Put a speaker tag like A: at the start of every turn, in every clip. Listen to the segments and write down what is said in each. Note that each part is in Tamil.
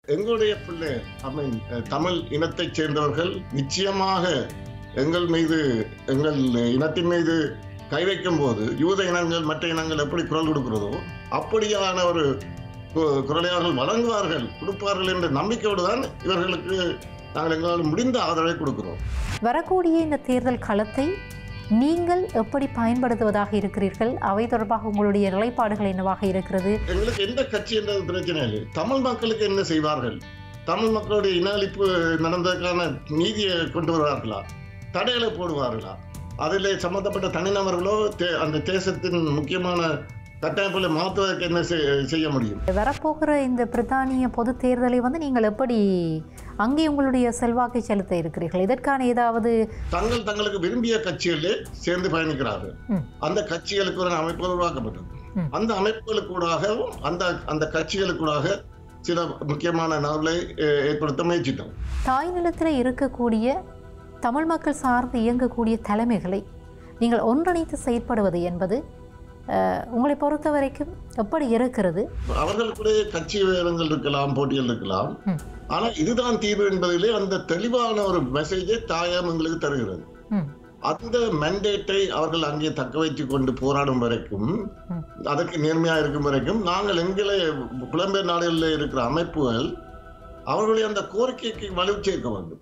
A: எங்களுடைய பிள்ளை ஐ மீன் தமிழ் இனத்தைச் சேர்ந்தவர்கள் நிச்சயமாக எங்கள் மீது எங்கள் இனத்தின் மீது கை வைக்கும் போது யூத இனங்கள் மற்ற இனங்கள் எப்படி குரல் கொடுக்கிறதோ அப்படியான ஒரு கு- குரலை அவர்கள் வழங்குவார்கள் கொடுப்பார்கள் என்ற நம்பிக்கையோடு தான் இவர்களுக்கு நாங்கள் எங்களால் முடிந்த ஆதரவை கொடுக்கிறோம்
B: வரக்கூடிய இந்த தேர்தல் களத்தை நீங்கள் எப்படி பயன்படுத்துவதாக இருக்கிறீர்கள் அவை தொடர்பாக உங்களுடைய நிலைப்பாடுகள் என்னவாக இருக்கிறது
A: எங்களுக்கு எந்த கட்சி என்றது பிரச்சனை இல்லை தமிழ் மக்களுக்கு என்ன செய்வார்கள் தமிழ் மக்களுடைய இன அழிப்பு நடந்ததற்கான நீதியை கொண்டு வருவார்களா தடைகளை போடுவார்களா அதில் சம்பந்தப்பட்ட தனிநபர்களோ தே- அந்த தேசத்தின் முக்கியமான கட்டமைப்புகளை மாற்றுவதற்கு என்ன செய்- செய்ய முடியும்
B: வரப்போகிற இந்த பிரித்தானிய பொது தேர்தலை வந்து நீங்கள் எப்படி அங்கே உங்களுடைய செல்வாக்கை செலுத்த இருக்கிறீர்கள் இதற்கான ஏதாவது
A: தங்கள் தங்களுக்கு விரும்பிய கட்சிகளிலே சேர்ந்து பயணிக்கிறார்கள்
B: ம்.
A: அந்த கட்சிகளுக்கு ஒரு அமைப்பு உருவாக்கப்பட்டது
B: ம்.
A: அந்த அமைப்புகளுக்கூடாகவும் அந்த அந்த கட்சிகளுக்கூடாக சில முக்கியமான நபர்களை அஹ், ஏற்படுத்த முயற்சித்தோம்
B: தாய் நிலத்தில் இருக்கக்கூடிய தமிழ் மக்கள் சார்ந்து இயங்கக்கூடிய தலைமைகளை நீங்கள் ஒன்றிணைத்து செயற்படுவது என்பது அஹ், உங்களை பொறுத்த வரைக்கும் எப்படி இருக்கிறது
A: அவர்களுக்குடைய கட்சி வேதங்கள் இருக்கலாம் போட்டிகள் இருக்கலாம்
B: ம்.
A: ஆனா இதுதான் தீர்வு என்பதிலே அந்த தெளிவான ஒரு மெசேஜை தாயம் எங்களுக்கு தருகிறது
B: ம்.
A: அந்த மெண்டேட்டை அவர்கள் அங்கே தக்க வைத்துக் கொண்டு போராடும் வரைக்கும்
B: ம்.
A: அதற்கு நேர்மையா இருக்கும் வரைக்கும் நாங்கள் எங்களை புலம்பெயர் நாடுகளில் இருக்கிற அமைப்புகள் அவர்களுடைய அந்த கோரிக்கைக்கு வலு சேர்க்க வேண்டும்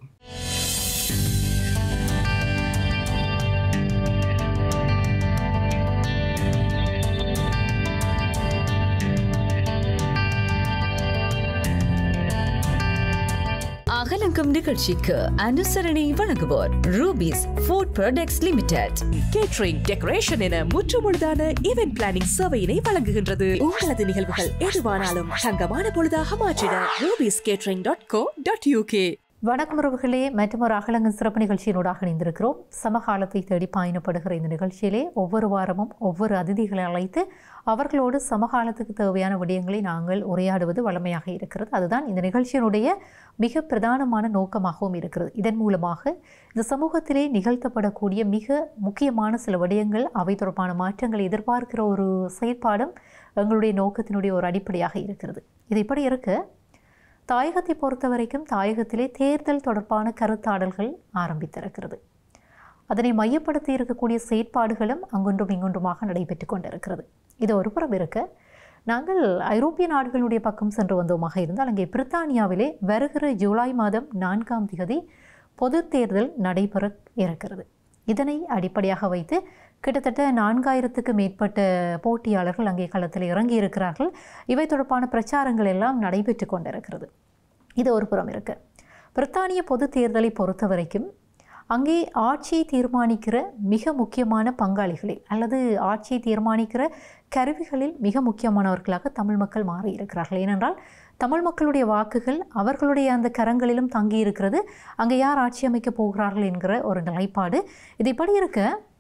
C: அகலங்கம் நிகழ்ச்சிக்கு அனுசரணை வழங்குவோர் Ruby's food products limited
D: catering decoration என முற்றுமுழுதான ஈவென்ட் பிளானிங் சேவையினை வழங்குகின்றது உங்களது நிகழ்வுகள் எதுவானாலும் தங்கமான பொழுதாக மாற்றிட Ruby's catering dot co dot UK
B: வணக்கம் உறவுகளே மற்றும் ஒரு அகலங்கன் சிறப்பு நிகழ்ச்சியினூடாக இணைந்திருக்கிறோம் சமகாலத்தை தேடி பயணப்படுகிற இந்த நிகழ்ச்சியிலே ஒவ்வொரு வாரமும் ஒவ்வொரு அதிதிகளை அழைத்து அவர்களோடு சமகாலத்துக்கு தேவையான விடயங்களை நாங்கள் உரையாடுவது வழமையாக இருக்கிறது அதுதான் இந்த நிகழ்ச்சியினுடைய மிக பிரதானமான நோக்கமாகவும் இருக்கிறது இதன் மூலமாக இந்த சமூகத்திலே நிகழ்த்தப்படக்கூடிய மிக முக்கியமான சில விடயங்கள் அவை தொடர்பான மாற்றங்களை எதிர்பார்க்கிற ஒரு செயற்பாடும் எங்களுடைய நோக்கத்தினுடைய ஒரு அடிப்படையாக இருக்கிறது இது இப்படி இருக்க தாயகத்தை பொறுத்த வரைக்கும் தாயகத்திலே தேர்தல் தொடர்பான கருத்தாடல்கள் ஆரம்பித்திருக்கிறது அதனை மையப்படுத்தி இருக்கக்கூடிய செயற்பாடுகளும் அங்கொன்றும் இங்கொன்றுமாக நடைபெற்று கொண்டிருக்கிறது இது ஒரு புறம் இருக்க நாங்கள் ஐரோப்பிய நாடுகளுடைய பக்கம் சென்று வந்தோமாக இருந்தால் அங்கே பிரித்தானியாவிலே வருகிற ஜூலை மாதம் நான்காம் தேதி பொது தேர்தல் நடைபெற இருக்கிறது இதனை அடிப்படையாக வைத்து கிட்டத்தட்ட நான்காயிரத்துக்கு மேற்பட்ட போட்டியாளர்கள் அங்கே களத்தில் இறங்கி இருக்கிறார்கள் இவை தொடர்பான பிரச்சாரங்கள் எல்லாம் நடைபெற்று கொண்டிருக்கிறது இது ஒரு புறம் இருக்கு பிரித்தானிய பொது தேர்தலை பொறுத்த வரைக்கும் அங்கே ஆட்சியை தீர்மானிக்கிற மிக முக்கியமான பங்காளிகளில் அல்லது ஆட்சியை தீர்மானிக்கிற கருவிகளில் மிக முக்கியமானவர்களாக தமிழ் மக்கள் மாறி இருக்கிறார்கள் ஏனென்றால் தமிழ் மக்களுடைய வாக்குகள் அவர்களுடைய அந்த கரங்களிலும் தங்கி இருக்கிறது அங்கே யார் ஆட்சி அமைக்கப் போகிறார்கள் என்கிற ஒரு நிலைப்பாடு இது இப்படி இருக்க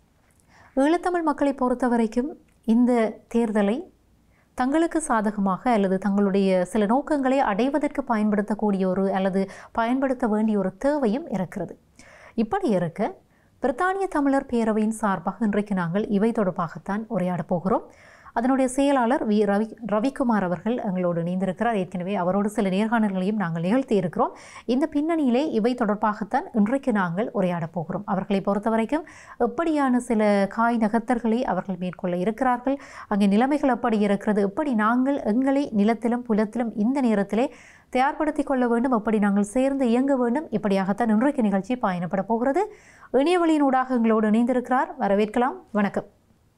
B: ஈழத்தமிழ் மக்களை பொறுத்த வரைக்கும் இந்த தேர்தலை தங்களுக்கு சாதகமாக அல்லது தங்களுடைய சில நோக்கங்களை அடைவதற்கு பயன்படுத்தக்கூடிய ஒரு அல்லது பயன்படுத்த வேண்டிய ஒரு தேவையும் இருக்கிறது இப்படி இருக்க பிரித்தானிய தமிழர் பேரவையின் சார்பாக இன்றைக்கு நாங்கள் இவை தொடர்பாகத்தான் உரையாடப் போகிறோம் அதனுடைய செயலாளர் வி ரவி ரவிக்குமார் அவர்கள் எங்களோடு இணைந்திருக்கிறார் ஏற்கனவே அவரோடு சில நேர்காணல்களையும் நாங்கள் நிகழ்த்தி இருக்கிறோம் இந்த பின்னணியிலே இவை தொடர்பாகத்தான் இன்றைக்கு நாங்கள் உரையாடப் போகிறோம் அவர்களை பொறுத்த வரைக்கும் எப்படியான சில காய் நகர்த்தல்களை அவர்கள் மேற்கொள்ள இருக்கிறார்கள் அங்கே நிலைமைகள் எப்படி இருக்கிறது எப்படி நாங்கள் எங்களை நிலத்திலும் புலத்திலும் இந்த நேரத்திலே தயார்படுத்திக் கொள்ள வேண்டும் அப்படி நாங்கள் சேர்ந்து இயங்க வேண்டும் இப்படியாகத்தான் இன்றைக்கு நிகழ்ச்சி பயணப்பட போகிறது இணையவழியினூடாக எங்களோடு இணைந்திருக்கிறார் வரவேற்கலாம் வணக்கம்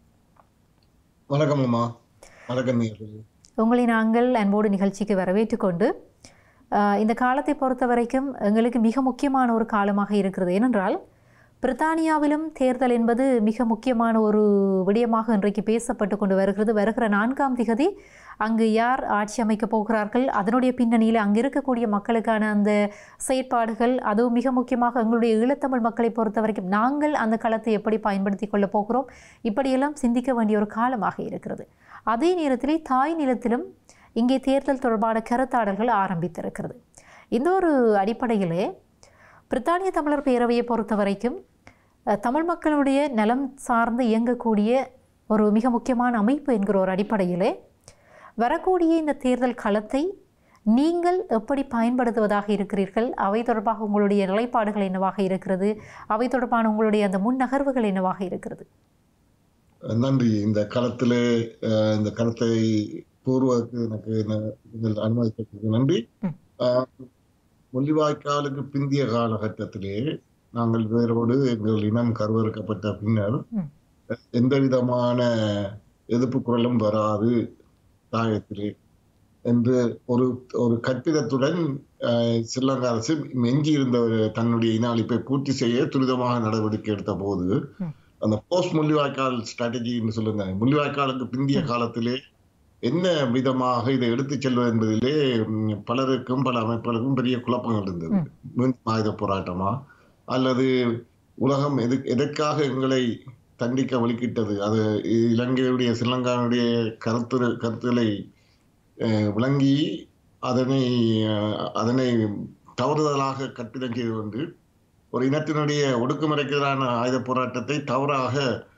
A: வணக்கம் அம்மா வணக்கம் நேயர்களே.
B: உங்களை நாங்கள் அன்போடு நிகழ்ச்சிக்கு வரவேற்றுக் கொண்டு ஆஹ், இந்த காலத்தை பொறுத்த வரைக்கும் எங்களுக்கு மிக முக்கியமான ஒரு காலமாக இருக்கிறது ஏனென்றால் பிரித்தானியாவிலும் தேர்தல் என்பது மிக முக்கியமான ஒரு விடயமாக இன்றைக்கு பேசப்பட்டு கொண்டு வருகிறது வருகிற நான்காம் திகதி அங்கு யார் ஆட்சி அமைக்கப் போகிறார்கள் அதனுடைய பின்னணியில் அங்கு இருக்கக்கூடிய மக்களுக்கான அந்த செயற்பாடுகள் அதுவும் மிக முக்கியமாக எங்களுடைய ஈழத்தமிழ் மக்களை பொறுத்த வரைக்கும் நாங்கள் அந்த களத்தை எப்படி பயன்படுத்தி கொள்ளப் போகிறோம் இப்படியெல்லாம் சிந்திக்க வேண்டிய ஒரு காலமாக இருக்கிறது அதே நேரத்திலே தாய் நிலத்திலும் இங்கே தேர்தல் தொடர்பான கருத்தாடல்கள் ஆரம்பித்திருக்கிறது இந்த ஒரு அடிப்படையிலே பிரித்தானிய தமிழர் பேரவையை பொறுத்த வரைக்கும் அஹ், தமிழ் மக்களுடைய நலம் சார்ந்து இயங்கக்கூடிய ஒரு மிக முக்கியமான அமைப்பு என்கிற ஒரு அடிப்படையிலே வரக்கூடிய இந்த தேர்தல் களத்தை நீங்கள் எப்படி பயன்படுத்துவதாக இருக்கிறீர்கள் அவை தொடர்பாக உங்களுடைய நிலைப்பாடுகள் என்னவாக இருக்கிறது அவை தொடர்பான உங்களுடைய அந்த முன் நகர்வுகள் என்னவாக இருக்கிறது
A: நன்றி இந்த களத்திலே அஹ், இந்த கருத்தை கூறுவதற்கு எனக்கு ந- நீங்கள் அனுமதித்ததற்கு நன்றி
B: ம்.
A: அஹ், முள்ளிவாய்க்காலுக்கு பிந்திய காலகட்டத்திலே நாங்கள் வேரோடு எங்கள் இனம் கருவறுக்கப்பட்ட பின்னர்
B: ம்.
A: எந்த விதமான எதிர்ப்பு குரலும் வராது தாயத்திலே என்று ஒரு ஒரு கற்பிதத்துடன் அஹ், ஸ்ரீலங்கா அரசு எஞ்சி இருந்த ஒரு தன்னுடைய இன அழிப்பை பூர்த்தி செய்ய துரிதமாக நடவடிக்கை எடுத்த போது
B: ம்.
A: அந்த போஸ்ட் முள்ளிவாய்க்கால் ஸ்ட்ராட்டஜின்னு சொல்லுங்க முள்ளிவாய்க்காலுக்கு பிந்திய காலத்திலே என்ன விதமாக இதை எடுத்துச் செல்வது என்பதிலே ம், பலருக்கும் பல அமைப்புகளுக்கும் பெரிய குழப்பங்கள் இருந்தது
B: ம்.
A: மீண்டும் ஆயுத போராட்டமா அல்லது உலகம் எது எதற்காக எங்களை தண்டிக்க வலிக்கிட்டது அது இலங்கையுடைய ஸ்ரீலங்காவுடைய கருத்து கருத்துக்களை அஹ், விளங்கி அதனை அஹ், அதனை தவறுதலாக கற்பிதம் செய்து கொண்டு ஒரு இனத்தினுடைய ஒடுக்குமுறைக்கு எதிரான ஆயுத போராட்டத்தை தவறாக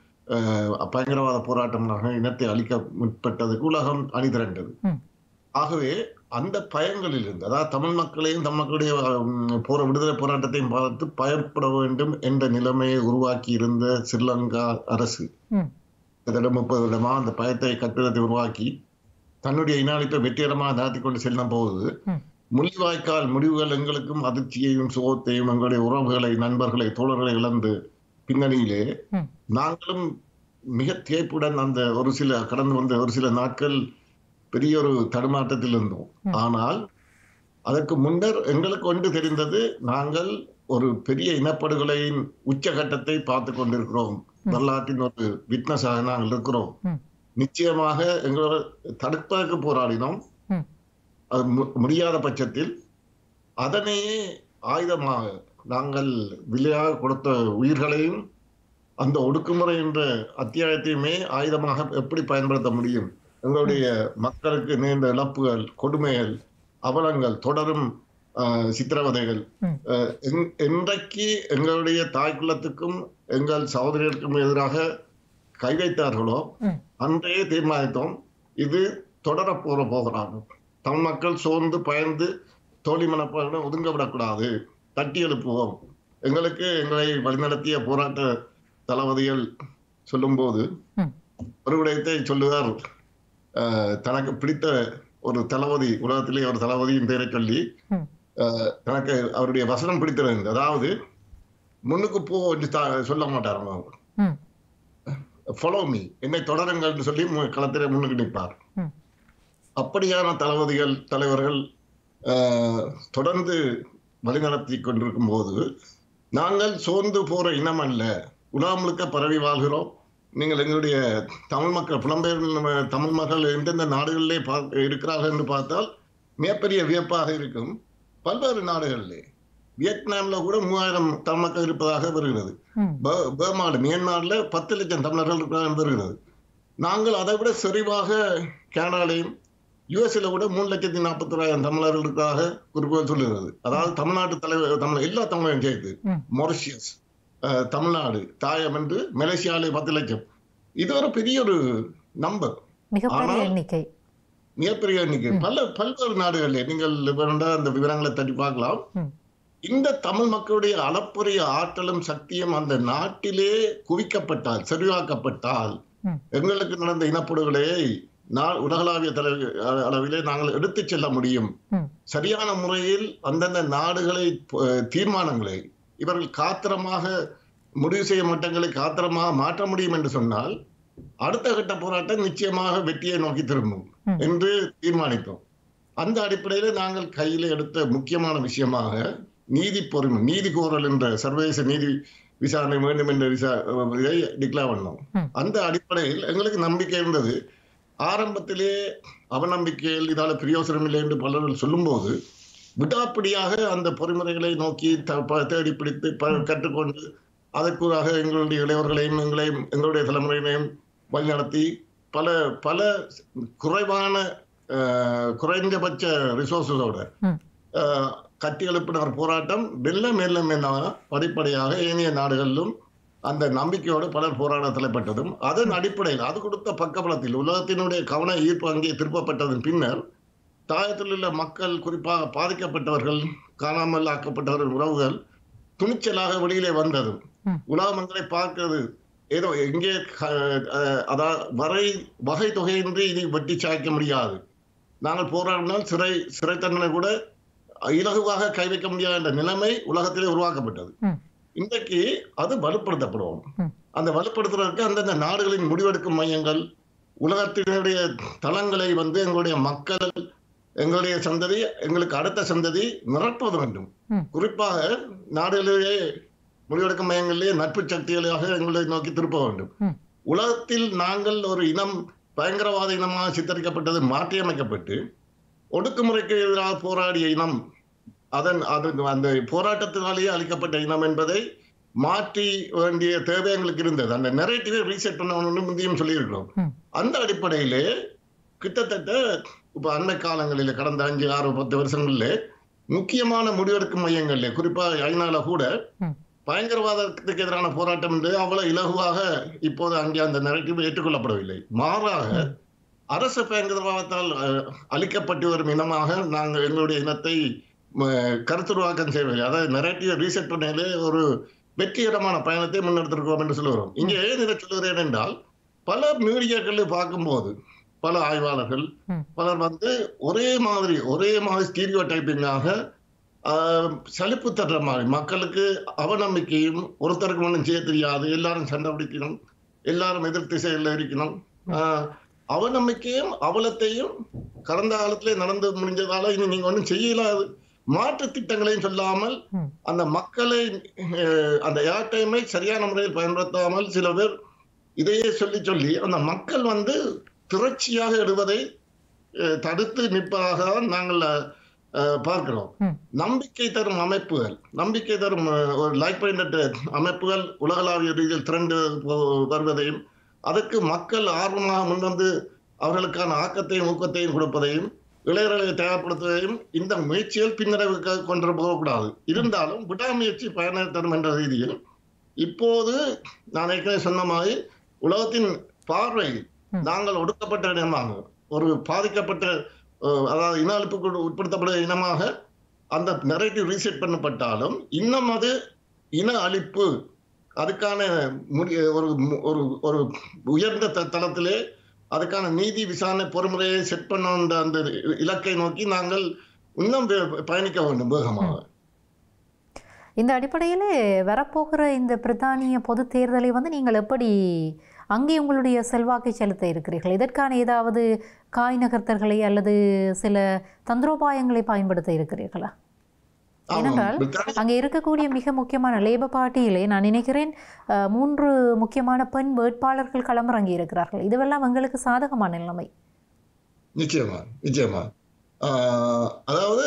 A: அஹ், பயங்கரவாத போராட்டமாக இனத்தை அழிக்க முற்பட்டதுக்கு உலகம் அணிதிரண்டது
B: ம்.
A: ஆகவே அந்த பயங்களில் இருந்து அதாவது தமிழ் மக்களையும் தமிழ் மக்களுடைய உம், போற விடுதலை போராட்டத்தையும் பார்த்து பயப்பட வேண்டும் என்ற நிலைமையை உருவாக்கி இருந்த ஸ்ரீலங்கா அரசு
B: ம்.
A: கிட்டத்தட்ட முப்பது வருடமா அந்த பயத்தை கட்டிடத்தை உருவாக்கி தன்னுடைய இன அழிப்பை வெற்றிகரமாக நடத்தி கொண்டு செல்லும் போது
B: ம்.
A: முள்ளிவாய்க்கால் முடிவுகள் எங்களுக்கும் அதிர்ச்சியையும் சுகத்தையும் எங்களுடைய உறவுகளை நண்பர்களை தோழர்களை இழந்து பின்னணியிலே
B: ம்.
A: நாங்களும் மிக திகைப்புடன் அந்த ஒரு சில கடந்து வந்த ஒரு சில நாட்கள் பெரிய ஒரு தடுமாற்றத்தில் இருந்தோம்
B: ம்.
A: ஆனால் அதற்கு முன்னர் எங்களுக்கு ஒன்று தெரிந்தது நாங்கள் ஒரு பெரிய இனப்படுகொலையின் உச்சகட்டத்தை பார்த்து கொண்டிருக்கிறோம்
B: ம்.
A: வரலாற்றின் ஒரு விட்னஸாக நாங்கள் இருக்கிறோம்
B: ம்.
A: நிச்சயமாக எங்களை தடுப்பதற்கு போராடினோம்
B: ம்.
A: அது மு- முடியாத பட்சத்தில் அதனையே ஆயுதமாக நாங்கள் விலையாக கொடுத்த உயிர்களையும் அந்த ஒடுக்குமுறை என்ற அத்தியாயத்தையுமே ஆயுதமாக எப்படி பயன்படுத்த முடியும் எங்களுடைய மக்களுக்கு நீண்ட இழப்புகள் கொடுமைகள் அவலங்கள் தொடரும் ஆஹ், சித்திரவதைகள்
B: ம்.
A: ஆஹ், என்- என்றைக்கு எங்களுடைய தாய்க்குலத்துக்கும் எங்கள் சகோதரிகளுக்கும் எதிராக கை வைத்தார்களோ
B: ம்.
A: அன்றையே தீர்மானித்தோம் இது தொடரப் போற போகிறாங்க தமிழ் மக்கள் சோர்ந்து பயந்து தோழி மனப்பாடம் ஒதுங்க விடக்கூடாது தட்டி எழுப்புவோம் எங்களுக்கு எங்களை வழிநடத்திய போராட்ட தளபதிகள் சொல்லும்போது
B: ம்.
A: ஒரு விடயத்தை சொல்லுவார் அஹ், தனக்கு பிடித்த ஒரு தளபதி உலகத்திலே ஒரு தளபதியின் பெயரை சொல்லி
B: ம்.
A: அஹ், தனக்கு அவருடைய வசனம் பிடித்திருந்தது அதாவது முன்னுக்கு போ என்று தா- சொல்ல மாட்டார் அவர்
B: ம்.
A: ஃபாலோ மீ என்னை தொடருங்கள்னு சொல்லி மு- களத்திலே முன்னுக்கு நிற்பார்
B: ம்.
A: அப்படியான தளபதிகள் தலைவர்கள் ஆஹ், தொடர்ந்து வழிநடத்தி கொண்டிருக்கும் போது நாங்கள் சோர்ந்து போற இனம் அல்ல உலகம் முழுக்க பரவி வாழ்கிறோம் நீங்கள் எங்களுடைய தமிழ் மக்கள் புலம்பெயர் நம்ம தமிழ் மக்கள் எந்தெந்த நாடுகளிலே பா- இருக்கிறார்கள் என்று பார்த்தால் மிகப்பெரிய வியப்பாக இருக்கும் பல்வேறு நாடுகளிலே வியட்நாம்ல கூட மூவாயிரம் தமிழ் மக்கள் இருப்பதாக வருகிறது
B: ம்.
A: ப- பர்மால மியான்மர்ல பத்து லட்சம் தமிழர்கள் இருக்கிறார்கள் வருகிறது நாங்கள் அதை விட செறிவாக கனடாலையும் யுஎஸ்ல கூட மூணு லட்சத்தி நாற்பத்தோராயிரம் தமிழர்கள் இருக்கிறதாக குறிப்புகள் சொல்லுகிறது அதாவது தமிழ்நாட்டு தலைவர் தமிழ் எல்லா தமிழரும் சேர்த்து
B: ம்.
A: மொரிஷியஸ் அஹ், தமிழ்நாடு தாயம் என்று மலேசியாவிலே பத்து லட்சம் இது ஒரு பெரிய ஒரு நம்பர்
B: மிகப்பெரிய
A: ஆனால்
B: எண்ணிக்கை
A: மிகப்பெரிய எண்ணிக்கை பல பல்வேறு நாடுகளில் நீங்கள் வேணும்னா அந்த விவரங்களை தட்டி பார்க்கலாம்
B: ம்.
A: இந்த தமிழ் மக்களுடைய அளப்பரிய ஆற்றலும் சக்தியும் அந்த நாட்டிலே குவிக்கப்பட்டால் செறிவாக்கப்பட்டால்
B: ம்.
A: எங்களுக்கு நடந்த இனப்படுகொலையை நான் உலகளாவிய தலை அ- அளவிலே நாங்கள் எடுத்துச் செல்ல முடியும்
B: ம்.
A: சரியான முறையில் அந்தந்த நாடுகளை அஹ், தீர்மானங்களை இவர்கள் காத்திரமாக முடிவு செய்ய மாட்டங்களை காத்திரமாக மாற்ற முடியும் என்று சொன்னால் அடுத்த கட்ட போராட்டம் நிச்சயமாக வெற்றியை நோக்கி திரும்பும்
B: ம்.
A: என்று தீர்மானித்தோம் அந்த அடிப்படையில் நாங்கள் கையில் எடுத்த முக்கியமான விஷயமாக நீதி பொறுமை நீதி கோரல் என்ற சர்வதேச நீதி விசாரணை வேண்டும் என்ற விசா இதை டிக்ளேர் பண்ணோம்
B: ம்.
A: அந்த அடிப்படையில் எங்களுக்கு நம்பிக்கை இருந்தது ஆரம்பத்திலே அவநம்பிக்கையில் இதால பிரயோசனம் இல்லை என்று பலர்கள் சொல்லும்போது விடாப்பிடியாக அந்த பொறிமுறைகளை நோக்கி த- ப- தேடி பிடித்து ப- கற்றுக்கொண்டு அதற்குறாக எங்களுடைய இளையவர்களையும் எங்களையும் எங்களுடைய தலைமுறையினையும் வழிநடத்தி பல பல குறைவான அஹ், குறைந்தபட்ச ரிசோர்ஸஸோட
B: ம்.
A: கட்டி எழுப்பினர் போராட்டம் வெள்ள மெல்ல மெல்ல படிப்படியாக ஏனைய நாடுகளிலும் அந்த நம்பிக்கையோடு பலர் போராட தலைப்பட்டதும் அதன் அடிப்படையில் அது கொடுத்த பக்கபலத்தில் உலகத்தினுடைய கவன ஈர்ப்பு அங்கே திருப்பப்பட்டதன் பின்னர் தாயத்தில் உள்ள மக்கள் குறிப்பாக பாதிக்கப்பட்டவர்கள் காணாமல் ஆக்கப்பட்டவர்கள் உறவுகள் துணிச்சலாக வெளியிலே வந்தது
B: ம்.
A: உலக மக்களை பார்க்கிறது ஏதோ எங்கே அதாவது வரை வகை தொகையின்றி இனி வெட்டி சாய்க்க முடியாது நாங்கள் போராடினால் சிறை சிறை தண்டனை கூட இலகுவாக கை வைக்க முடியாத என்ற நிலைமை உலகத்திலே உருவாக்கப்பட்டது
B: ம்.
A: இன்றைக்கு அது வலுப்படுத்தப்படும்
B: ம்.
A: அந்த வலுப்படுத்துவதற்கு அந்தந்த நாடுகளின் முடிவெடுக்கும் மையங்கள் உலகத்தினுடைய தளங்களை வந்து எங்களுடைய மக்கள் எங்களுடைய சந்ததி எங்களுக்கு அடுத்த சந்ததி நிரப்புவது வேண்டும்
B: ம்.
A: குறிப்பாக நாடுகளிலேயே முடிவெடுக்கும் மையங்களிலே நட்பு சக்திகளாக எங்களை நோக்கி திருப்ப வேண்டும்
B: ம்.
A: உலகத்தில் நாங்கள் ஒரு இனம் பயங்கரவாத இனமாக சித்தரிக்கப்பட்டது மாற்றியமைக்கப்பட்டு ஒடுக்குமுறைக்கு எதிராக போராடிய இனம் அதன் அது அந்த போராட்டத்தினாலேயே அளிக்கப்பட்ட இனம் என்பதை மாற்றி வேண்டிய தேவை எங்களுக்கு இருந்தது அந்த நெரேட்டிவை ரீசெட் பண்ணணும்னு முந்தையும் சொல்லியிருக்கிறோம்
B: ம்.
A: அந்த அடிப்படையிலே கிட்டத்தட்ட இப்ப அண்மை காலங்களில் கடந்த அஞ்சு ஆறு பத்து வருஷங்கள்ல முக்கியமான முடிவெடுக்கும் மையங்கள்ல குறிப்பா ஐநால கூட
B: ம்.
A: பயங்கரவாதத்துக்கு எதிரான போராட்டம் என்று அவ்வளவு இலகுவாக இப்போது அங்கே அந்த நெரட்டிவ் ஏற்றுக்கொள்ளப்படவில்லை மாறாக அரசு பயங்கரவாதத்தால் அஹ், அளிக்கப்பட்டு வரும் இனமாக நாங்கள் எங்களுடைய இனத்தை ம, கருத்துருவாக்கம் செய்வதில்லை அதாவது நெரட்டிவ் ரீசெட் பண்ணையிலே ஒரு வெற்றிகரமான பயணத்தை முன்னெடுத்திருக்கிறோம் என்று சொல்லுகிறோம் இங்கே ஏன் இதை சொல்லுகிறேன் என்றால் பல மீடியாக்களில் பார்க்கும்போது பல ஆய்வாளர்கள்
B: ம்.
A: பலர் வந்து ஒரே மாதிரி ஒரே மாதிரி ஸ்டீரியோ டைப்பிங்காக சலிப்பு தட்டுற மாதிரி மக்களுக்கு அவநம்பிக்கையும் ஒருத்தருக்கு ஒன்றும் செய்ய தெரியாது எல்லாரும் சண்டை பிடிக்கணும் எல்லாரும் எதிர் திசையில் இருக்கணும் ஆஹ், அவநம்பிக்கையும் அவலத்தையும் கடந்த காலத்திலே நடந்து முடிஞ்சதால இனி நீங்க ஒன்றும் செய்யலாது மாற்று திட்டங்களையும் சொல்லாமல்
B: ம்.
A: அந்த மக்களை அஹ், அந்த ஏர் டைமை சரியான முறையில் பயன்படுத்தாமல் சில பேர் இதையே சொல்லி சொல்லி அந்த மக்கள் வந்து திரட்சியாக இடுவதை அஹ், தடுத்து நிற்பதாக தான் நாங்கள் அஹ், பார்க்கிறோம்
B: ம்.
A: நம்பிக்கை தரும் அமைப்புகள் நம்பிக்கை தரும் அஹ், ஒரு லைக் பாயிண்டட் அமைப்புகள் உலகளாவிய ரீதியில் திரண்டு போ- வருவதையும் அதற்கு மக்கள் ஆர்வமாக முன்வந்து அவர்களுக்கான ஆக்கத்தையும் ஊக்கத்தையும் கொடுப்பதையும் இளைஞர்களை தயார்படுத்துவதையும் இந்த முயற்சிகள் பின்னடைவுக்கு கொண்டு போகக்கூடாது இருந்தாலும் விடாமுயற்சி பயனை தரும் என்ற ரீதியில் இப்போது நான் ஏற்கனவே சொன்ன மாதிரி உலகத்தின் பார்வை
B: ம்.
A: நாங்கள் ஒடுக்கப்பட்ட இனமாக ஒரு பாதிக்கப்பட்ட அஹ், அதாவது இன அழிப்புக்கு உட்படுத்தப்பட்ட இனமாக அந்த நெரேட்டிவ் ரீசெட் பண்ணப்பட்டாலும் இன்னும் அது இன அழிப்பு அதுக்கான முடி ஒரு மு- ஒரு ஒரு உயர்ந்த த- தளத்திலே அதுக்கான நீதி விசாரணை பொறுமுறையை செட் பண்ண அந்த இலக்கை நோக்கி நாங்கள் இன்னும் வே- பயணிக்க வேண்டும் வேகமாக
B: இந்த அடிப்படையில் வரப்போகிற இந்த பிரித்தானிய பொது தேர்தலை வந்து நீங்கள் எப்படி அங்கே உங்களுடைய செல்வாக்கை செலுத்த இருக்கிறீர்கள் இதற்கான ஏதாவது காய் நகர்த்தல்களை அல்லது சில தந்திரோபாயங்களை பயன்படுத்த இருக்கிறீர்களா
A: ஆமாம்.
B: ஏனென்றால்
A: பிரித்தானிய-
B: அங்கே இருக்கக்கூடிய மிக முக்கியமான லேபர் பார்ட்டியிலே நான் நினைக்கிறேன் அஹ், மூன்று முக்கியமான பெண் வேட்பாளர்கள் களமிறங்கி இருக்கிறார்கள் இதுவெல்லாம் எங்களுக்கு சாதகமான நிலைமை
A: நிச்சயமா நிச்சயமா ஆஹ் அதாவது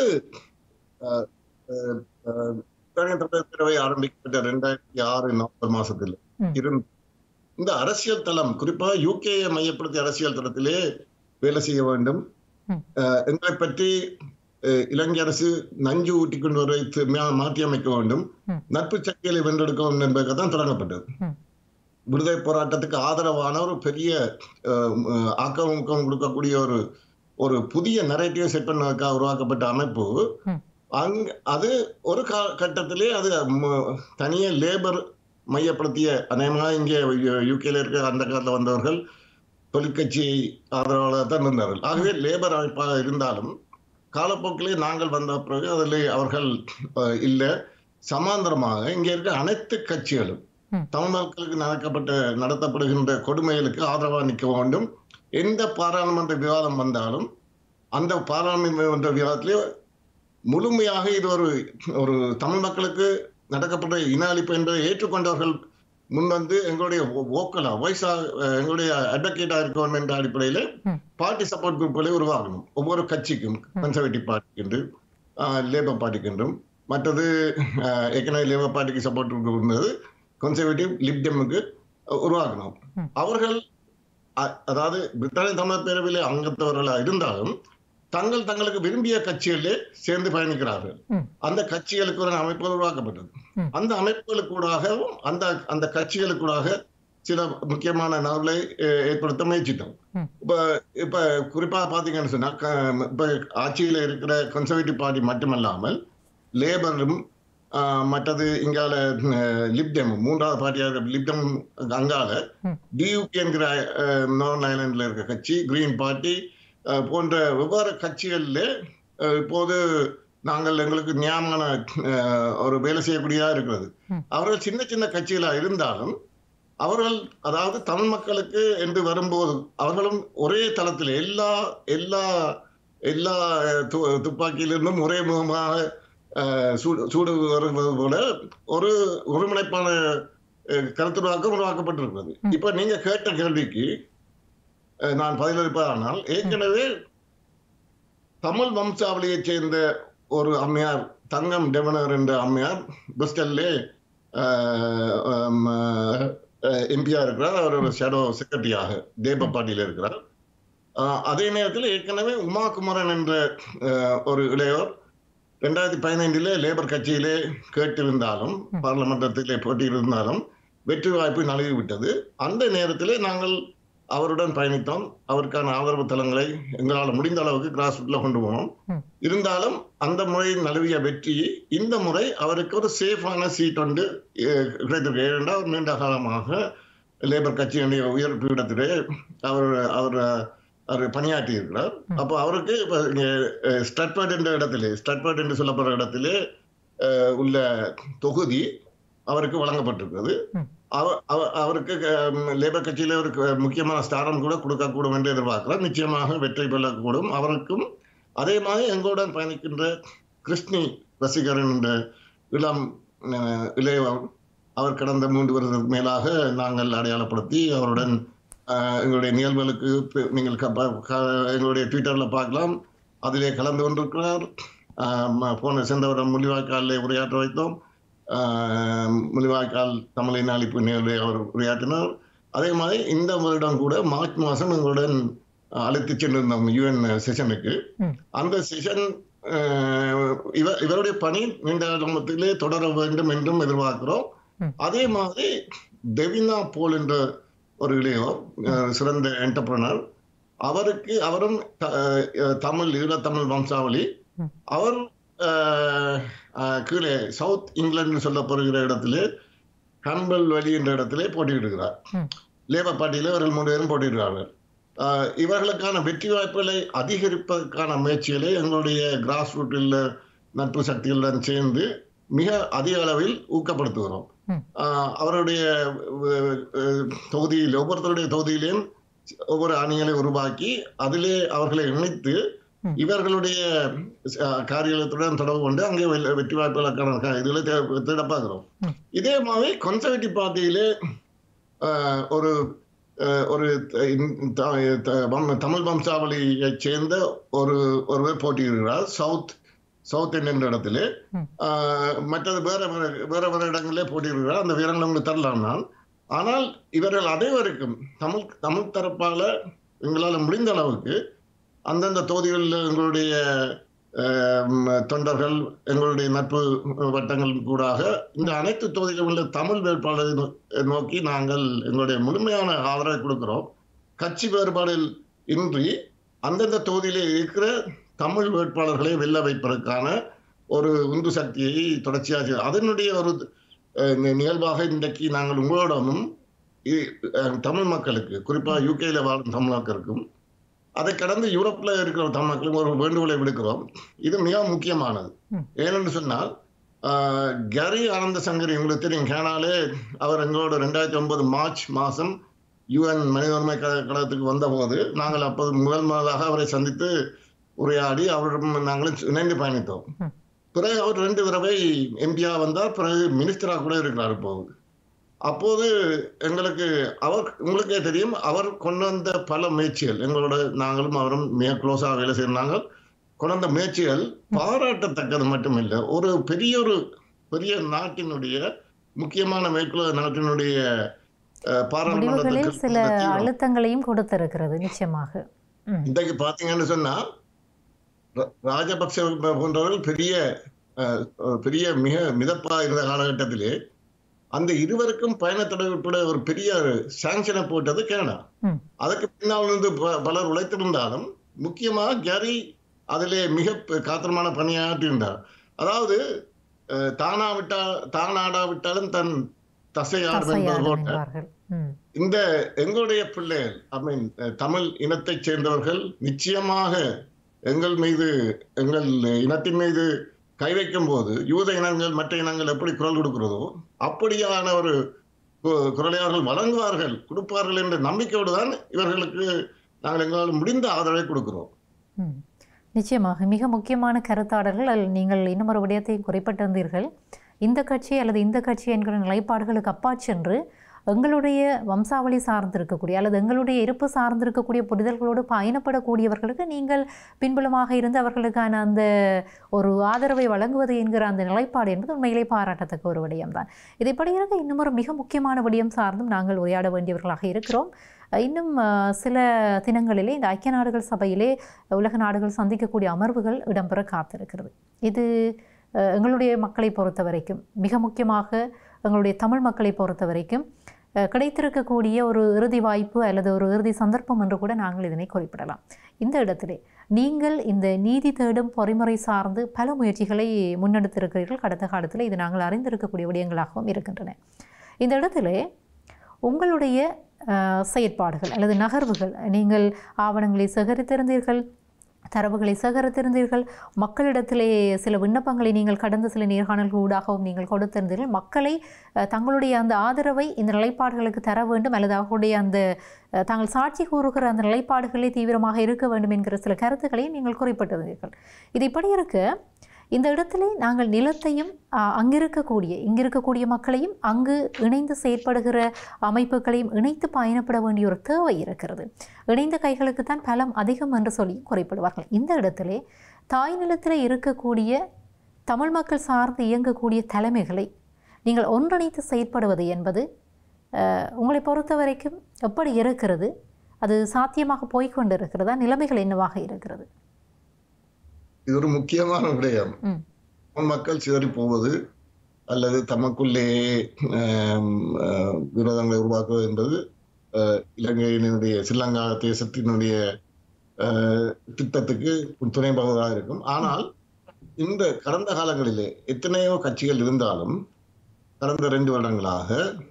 A: ஆஹ் ஆஹ் ஆஹ் பிரித்தானிய தமிழர் பேரவை ஆரம்பிக்கப்பட்ட ரெண்டாயிரத்தி ஆறு நவம்பர் மாசத்தில்
B: ம்.
A: இருந்து இந்த அரசியல் தளம் குறிப்பா யூகேயை மையப்படுத்திய அரசியல் தளத்திலே வேலை செய்ய வேண்டும்
B: ம்.
A: ஆஹ் எங்களை பற்றி ஆஹ் இலங்கை அரசு நஞ்சு ஊட்டி கொண்டு வரை தி- மா- மாற்றி அமைக்க வேண்டும்
B: ம்.
A: நட்பு சக்திகளை வென்றெடுக்க வேண்டும் என்பதற்கு தான் தொடங்கப்பட்டது
B: ம்.
A: விடுதலை போராட்டத்துக்கு ஆதரவான ஒரு பெரிய ஆஹ் ஆஹ் ஆக்கம் ஊக்கம் கொடுக்கக்கூடிய ஒரு ஒரு புதிய நரேட்டிவ் செட் பண்ணதுக்காக உருவாக்கப்பட்ட அமைப்பு
B: ம்.
A: அங் அது ஒரு கா- கட்டத்திலே அது ம- தனியே லேபர் மையப்படுத்திய அநேகமாக இங்கே யூகேல இருக்க அந்த காலத்தில் வந்தவர்கள் தொழிற்கட்சி ஆதரவாளர் தான் இருந்தார்கள் ஆகவே லேபர் அமைப்பாக இருந்தாலும் காலப்போக்கிலே நாங்கள் வந்த பிறகு அதில் அவர்கள் அஹ், இல்லை சமாந்தரமாக இங்கே இருக்க அனைத்து கட்சிகளும்
B: ம்.
A: தமிழ் மக்களுக்கு நடக்கப்பட்ட நடத்தப்படுகின்ற கொடுமைகளுக்கு ஆதரவாக நிற்க வேண்டும் எந்த பாராளுமன்ற விவாதம் வந்தாலும் அந்த பாராளுமன்ற விவாதத்திலே முழுமையாக இது ஒரு ஒரு தமிழ் மக்களுக்கு நடக்கப்பட்ட இன அழிப்பு என்பதை ஏற்றுக்கொண்டவர்கள் முன்வந்து எங்களுடைய ஓக்கலா வாய்ஸா எங்களுடைய அட்வொகேட்டா இருக்க வேண்டும் என்ற அடிப்படையில்
B: ம்.
A: பார்ட்டி சப்போர்ட் குரூப்களை உருவாக்கணும் ஒவ்வொரு கட்சிக்கும் கன்சர்வேட்டிவ் பார்ட்டிக்கு என்று லேபர் பார்ட்டிக்கு என்றும் மற்றது ஆஹ், ஏற்கனவே லேபர் பார்ட்டிக்கு சப்போர்ட் குரூப் இருந்தது கன்சர்வேட்டிவ் லிப்டெமுக்கு உருவாக்கணும்
B: ம்.
A: அவர்கள் அ- அதாவது பிரித்தானிய தமிழர் பேரவையிலே அங்கத்தவர்களாக இருந்தாலும் தங்கள் தங்களுக்கு விரும்பிய கட்சிகளிலே சேர்ந்து பயணிக்கிறார்கள்
B: ம்.
A: அந்த கட்சிகளுக்கு ஒரு அமைப்பு உருவாக்கப்பட்டது
B: ம்.
A: அந்த அமைப்புகளுக்கூடாகவும் அந்த அந்த கட்சிகளுக்கூடாக சில முக்கியமான நபர்களை அஹ், ஏற்படுத்த முயற்சித்தோம்
B: ம்.
A: இப்ப இப்ப குறிப்பா பாத்தீங்கன்னு சொன்னா க- இப்ப ஆட்சியில இருக்கிற கன்சர்வேட்டிவ் பார்ட்டி மட்டுமல்லாமல் லேபரும் ஆஹ், மற்றது இங்கால அஹ், லிப்டெம் மூன்றாவது பார்ட்டியாக லிப்டெம் அங்கால
B: ம்.
A: டியூபி என்கிற நார்த் ஐலாண்டில் இருக்க கட்சி கிரீன் பார்ட்டி அஹ், போன்ற வெவ்வேறு கட்சிகளில் அஹ், இப்போது நாங்கள் எங்களுக்கு நியாயமான அஹ், ஒரு வேலை செய்யக்கூடியதா இருக்கிறது
B: ம்.
A: அவர்கள் சின்ன சின்ன கட்சிகளா இருந்தாலும் அவர்கள் அதாவது தமிழ் மக்களுக்கு என்று வரும்போது அவர்களும் ஒரே தளத்தில் எல்லா எல்லா எல்லா து- துப்பாக்கியிலிருந்தும் ஒரே முகமாக அஹ், சூடு சூடு வருவது போல ஒரு ஒருங்கிணைப்பான அஹ், கருத்துருவாக்கம் உருவாக்கப்பட்டிருக்கிறது
B: ம்.
A: இப்ப நீங்க கேட்ட கேள்விக்கு அஹ், நான் பதிலளிப்பதானால் ஏற்கனவே தமிழ் வம்சாவளியைச் சேர்ந்த ஒரு அம்மையார் தங்கம் டெவனர் என்ற அம்மையார் பிரிஸ்டல்லே எம்பியா இருக்கிறார் அவர் ஒரு ஷேடோ செக்ரட்டரியாக தேப பார்ட்டியில் இருக்கிறார் ஆஹ் அதே நேரத்தில் ஏற்கனவே உமா குமரன் என்ற ஆஹ், ஒரு இளையோர் ரெண்டாயிரத்தி பதினைந்திலே லேபர் கட்சியிலே கேட்டிருந்தாலும் பார்லமெண்டத்திலே போட்டியிருந்தாலும் வெற்றி வாய்ப்பு நழுவிவிட்டது அந்த நேரத்திலே நாங்கள் அவருடன் பயணித்தோம் அவருக்கான ஆதரவு தளங்களை எங்களால் முடிந்த அளவுக்கு கிராஸ் ரூட்ல கொண்டு போனோம்
B: ம்.
A: இருந்தாலும் அந்த முறை நழுவிய வெற்றி இந்த முறை அவருக்கு ஒரு சேஃபான சீட் ஒன்று அஹ், கிடைத்திருக்கு ஏனென்றால் அவர் நீண்ட காலமாக லேபர் கட்சியினுடைய உயர் பீடத்திலே அவர் அவர் அவர் பணியாற்றி இருக்கிறார்
B: ம்.
A: அப்போ அவருக்கு இப்போ ஸ்டட்பர்ட் என்ற இடத்திலே ஸ்டட்பர்ட் என்று சொல்லப்படுற இடத்திலே அஹ், உள்ள தொகுதி அவருக்கு வழங்கப்பட்டிருக்கிறது
B: ம்.
A: அவ- அவ- அவருக்கு அஹ், லேபர் கட்சியில ஒரு க- முக்கியமான ஸ்தானம் கூட கொடுக்கக்கூடும் என்று எதிர்பார்க்கிறார் நிச்சயமாக வெற்றி பெறக்கூடும் அவருக்கும் அதே மாதிரி எங்களுடன் பயணிக்கின்ற கிருஷ்ணி ரசிகரன் என்ற இளம் அஹ், இளையவர் அவர் கடந்த மூன்று வருடத்துக்கு மேலாக நாங்கள் அடையாளப்படுத்தி அவருடன் அஹ், எங்களுடைய நிகழ்வுகளுக்கு பி- நீங்கள் க- ப- க- எங்களுடைய ட்விட்டர்ல பார்க்கலாம் அதிலே கலந்து கொண்டிருக்கிறார் அஹ், ம- போன சென்ற வருடம் முள்ளிவாய்க்காலில் உரையாற்ற வைத்தோம் அஹ், முள்ளிவாய்க்கால் தமிழின் அழிப்பு நிகழ்வை அவர் உரையாற்றினார் அதே மாதிரி இந்த வருடம் கூட மார்ச் மாதம் எங்களுடன் அழைத்து சென்றிருந்தோம் யுஎன் செஷனுக்கு
B: ம்.
A: அந்த செஷன் இவர் இவருடைய பணி நீண்ட காலத்திலே தொடர வேண்டும் என்றும் எதிர்பார்க்கிறோம்
B: ம்.
A: அதே மாதிரி டெவினா போல் என்ற ஒரு இளையோர் அஹ், சிறந்த என்டர்பிரனர் அவருக்கு அவரும் த- அஹ், தமிழ் ஈழத்தமிழ் வம்சாவளி
B: ம்.
A: அவர் அஹ், அஹ், கீழே சவுத் இங்கிலாந்து சொல்லப்படுகிற இடத்திலே கம்பல் வழி என்ற இடத்திலே போட்டியிடுகிறார்
B: ம்.
A: லேபர் பார்ட்டியிலே அவர்கள் மூன்று பேரும் போட்டியிடுகிறார்கள் ஆஹ் இவர்களுக்கான வெற்றி வாய்ப்புகளை அதிகரிப்பதற்கான முயற்சிகளை எங்களுடைய கிராஸ் ரூட்டில் நட்பு சக்திகளுடன் சேர்ந்து மிக அதிக அளவில் ஊக்கப்படுத்துகிறோம்
B: ம்.
A: ஆஹ் அவருடைய அஹ், அஹ், தொகுதியில் ஒவ்வொருத்தருடைய தொகுதியிலையும் ஒவ்வொரு அணிகளை உருவாக்கி அதிலே அவர்களை இணைத்து
B: ம்.
A: இவர்களுடைய அஹ், காரியத்துடன் தொடர்பு கொண்டு அங்கே வெ- வெற்றி வாய்ப்புகளுக்கான க- இதுகளை தே- தேட பார்க்கிறோம்
B: ம்.
A: இதே மாதிரி கன்சர்வேட்டிவ் பார்ட்டியிலே ஆஹ், ஒரு ஆஹ், ஒரு த- இந்த- த- த- வம்- தமிழ் வம்சாவளியைச் சேர்ந்த ஒரு ஒருவர் போட்டியிடுகிறார் சவுத் சவுத் என்ற இடத்திலே
B: ம்.
A: ஆஹ், மற்றது வேற வேற- வேற வேற இடங்களிலே போட்டியிடுகிறார் அந்த வீரங்களை உங்களுக்கு தரலாம் நான் ஆனால் இவர்கள் அனைவருக்கும் தமிழ் தமிழ் தரப்பால எங்களால் முடிந்த அளவுக்கு அந்தந்த தொகுதிகளில் எங்களுடைய ஆஹ், ம், தொண்டர்கள் எங்களுடைய நட்பு வட்டங்கள் கூடாக இந்த அனைத்து தொகுதிகளில் உள்ள தமிழ் வேட்பாளரை நோ- நோக்கி நாங்கள் எங்களுடைய முழுமையான ஆதரவை கொடுக்கிறோம் கட்சி வேறுபாடில் இன்றி அந்தந்த தொகுதியிலே இருக்கிற தமிழ் வேட்பாளர்களை வெல்ல வைப்பதற்கான ஒரு உந்து சக்தியை தொடர்ச்சியாக செய்ய- அதனுடைய ஒரு அஹ், நி- நிகழ்வாக இன்றைக்கு நாங்கள் உங்களோடனும் இ- அஹ், தமிழ் மக்களுக்கு குறிப்பாக யூகேல வாழும் தமிழ் மக்களுக்கும் அதை கடந்து யூரோப்ல இருக்கிற தமிழ் மக்களுக்கும் ஒரு வேண்டுகோளை விடுக்கிறோம் இது மிக முக்கியமானது
B: ம்.
A: ஏனென்று சொன்னால் ஆஹ், கரி ஆனந்த சங்கரி உங்களுக்கு தெரியும் கேனாலே அவர் எங்களோட ரெண்டாயிரத்தி ஒன்பது மார்ச் மாதம் யுஎன் மனித உரிமை க- கழகத்துக்கு வந்தபோது நாங்கள் அப்போது முதல் முதலாக அவரை சந்தித்து உரையாடி அவருடன் நாங்களும் இணைந்து பயணித்தோம்
B: ம்.
A: பிறகு அவர் ரெண்டு தடவை எம்பியா வந்தார் பிறகு மினிஸ்டரா கூட இருக்கிறார் இப்போது அப்போது எங்களுக்கு அவர் உங்களுக்கே தெரியும் அவர் கொண்டு வந்த பல முயற்சிகள் எங்களோட நாங்களும் அவரும் மிக க்ளோஸாக வேலை செய்கிறாங்க கொண்டு வந்த முயற்சிகள் பாராட்டத்தக்கது மட்டுமில்லை ஒரு பெரிய ஒரு பெரிய நாட்டினுடைய முக்கியமான மேற்குள்ள நாட்டினுடைய அஹ், பாராளுமன்றத்துக்கு
B: முடிவுகளில் சில
A: இந்த தீவிரம்.
B: அழுத்தங்களையும் கொடுத்திருக்கிறது நிச்சயமாக ம்.
A: இன்றைக்கு பாத்தீங்கன்னு சொன்னா ரா- ராஜபக்ச போன்றவர்கள் பெரிய அஹ், பெரிய மிக மிதப்பா இருந்த காலகட்டத்திலே அந்த இருவருக்கும் பயணத்தடை உட்பட ஒரு பெரிய சாங்ஷனை போட்டது கனடா
B: ம்.
A: அதுக்கு பின்னால் இருந்து ப- பலர் உழைத்திருந்தாலும் முக்கியமாக கேரி அதிலே மிக ப- காத்திரமான பணியாற்றியிருந்தார் அதாவது அஹ், தானா விட்டா தானாடா விட்டாலும் தன் தசையாடும் என்பது
B: தசையாடும்
A: போல
B: என்பார்கள் ம்
A: இந்த எங்களுடைய பிள்ளைகள் ஐ மீன் தமிழ் இனத்தைச் சேர்ந்தவர்கள் நிச்சயமாக எங்கள் மீது எங்கள் இனத்தின் மீது கை வைக்கும் போது யூத இனங்கள் மற்ற இனங்கள் எப்படி குரல் கொடுக்கிறதோ அப்படியான ஒரு கு- குரலை அவர்கள் வழங்குவார்கள் கொடுப்பார்கள் என்ற நம்பிக்கையோடு தான் இவர்களுக்கு நாங்கள் எங்களால் முடிந்த ஆதரவை கொடுக்கிறோம்
B: ம். நிச்சயமாக மிக முக்கியமான கருத்தாடல்கள் அதில் நீங்கள் இன்னும் ஒரு விடயத்தையும் குறிப்பிட்டிருந்தீர்கள் இந்த கட்சி அல்லது இந்த கட்சி என்கிற நிலைப்பாடுகளுக்கு அப்பா சென்று எங்களுடைய வம்சாவளி சார்ந்திருக்கக்கூடிய அல்லது எங்களுடைய இருப்பு சார்ந்திருக்கக்கூடிய புரிதல்களோடு பயணப்படக்கூடியவர்களுக்கு நீங்கள் பின்புலமாக இருந்து அவர்களுக்கான அந்த ஒரு ஆதரவை வழங்குவது என்கிற அந்த நிலைப்பாடு என்பது உண்மையிலே பாராட்டத்தக்க ஒரு விடயம்தான் இதைப்படி இருக்க இன்னும் ஒரு மிக முக்கியமான விடயம் சார்ந்தும் நாங்கள் உரையாட வேண்டியவர்களாக இருக்கிறோம் அஹ் இன்னும் அஹ், சில தினங்களிலே இந்த ஐக்கிய நாடுகள் சபையிலே உலக நாடுகள் சந்திக்கக்கூடிய அமர்வுகள் இடம்பெற காத்திருக்கிறது இது அஹ், எங்களுடைய மக்களை பொறுத்த வரைக்கும் மிக முக்கியமாக எங்களுடைய தமிழ் மக்களை பொறுத்த வரைக்கும் அஹ், கிடைத்திருக்கக்கூடிய ஒரு இறுதி வாய்ப்பு அல்லது ஒரு இறுதி சந்தர்ப்பம் என்று கூட நாங்கள் இதனை குறிப்பிடலாம் இந்த இடத்திலே நீங்கள் இந்த நீதி தேடும் பொறிமுறை சார்ந்து பல முயற்சிகளை முன்னெடுத்திருக்கிறீர்கள் கடந்த காலத்தில் இது நாங்கள் அறிந்திருக்கக்கூடிய விடயங்களாகவும் இருக்கின்றன இந்த இடத்திலே உங்களுடைய அஹ், செயற்பாடுகள் அல்லது நகர்வுகள் நீங்கள் ஆவணங்களை சேகரித்திருந்தீர்கள் தரவுகளை சேகரித்திருந்தீர்கள் மக்களிடத்திலே சில விண்ணப்பங்களை நீங்கள் கடந்த சில நேர்காணல்கள் ஊடாகவும் நீங்கள் கொடுத்திருந்தீர்கள் மக்களை அஹ், தங்களுடைய அந்த ஆதரவை இந்த நிலைப்பாடுகளுக்கு தர வேண்டும் அல்லது அவர்களுடைய அந்த அஹ், தாங்கள் சாட்சி கூறுகிற அந்த நிலைப்பாடுகளே தீவிரமாக இருக்க வேண்டும் என்கிற சில கருத்துக்களையும் நீங்கள் குறிப்பிட்டிருந்தீர்கள் இது இப்படி இருக்க இந்த இடத்திலே நாங்கள் நிலத்தையும் அஹ், அங்கிருக்கக்கூடிய இங்கிருக்கக்கூடிய மக்களையும் அங்கு இணைந்து செயற்படுகிற அமைப்புகளையும் இணைத்து பயணப்பட வேண்டிய ஒரு தேவை இருக்கிறது இணைந்த கைகளுக்குத்தான் பலம் அதிகம் என்று சொல்லி குறிப்பிடுவார்கள் இந்த இடத்திலே தாய் நிலத்தில் இருக்கக்கூடிய தமிழ் மக்கள் சார்ந்து இயங்கக்கூடிய தலைமைகளை நீங்கள் ஒன்றிணைத்து செயற்படுவது என்பது அஹ், உங்களை பொறுத்த வரைக்கும் எப்படி இருக்கிறது அது சாத்தியமாக போய்க்கொண்டு இருக்கிறதா நிலைமைகள் என்னவாக இருக்கிறது
A: இது ஒரு முக்கியமான விடயம்
B: ம்.
A: தமிழ் மக்கள் சிதறி போவது அல்லது தமக்குள்ளேயே ஆம், ஆஹ், விரோதங்களை உருவாக்குவது என்பது ஆஹ், இலங்கையினுடைய ஸ்ரீலங்கா தேசத்தினுடைய ஆஹ், திட்டத்துக்கு துணை போவதாக இருக்கும் ஆனால் இந்த கடந்த காலங்களிலே எத்தனையோ கட்சிகள் இருந்தாலும் கடந்த ரெண்டு வருடங்களாக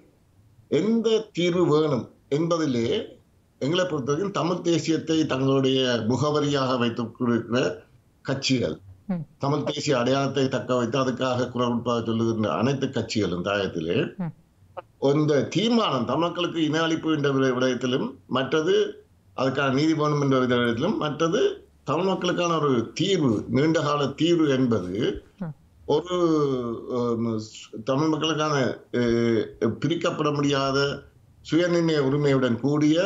A: எந்த தீர்வு வேணும் என்பதிலே எங்களை பொறுத்தவரைக்கும் தமிழ் தேசியத்தை தங்களுடைய முகவரியாக வைத்திருக்கிற கட்சிகள்
B: ம்.
A: தமிழ் தேசிய அடையாளத்தை தக்க வைத்து அதுக்காக குரல் கொடுப்பாக சொல்லுகின்ற அனைத்து கட்சிகளும் தாயத்திலே
B: ம்.
A: இந்த தீர்மானம் தமிழ்களுக்கு இன அளிப்பு என்ற விட- விடயத்திலும் மற்றது அதுக்கான நீதி வேணும் என்ற விடயத்திலும் மற்றது தமிழ் மக்களுக்கான ஒரு தீர்வு நீண்டகால தீர்வு என்பது
B: ம்.
A: ஒரு ஹம், தமிழ் மக்களுக்கான அஹ், பிரிக்கப்பட முடியாத சுயநிர்ணய உரிமையுடன் கூடிய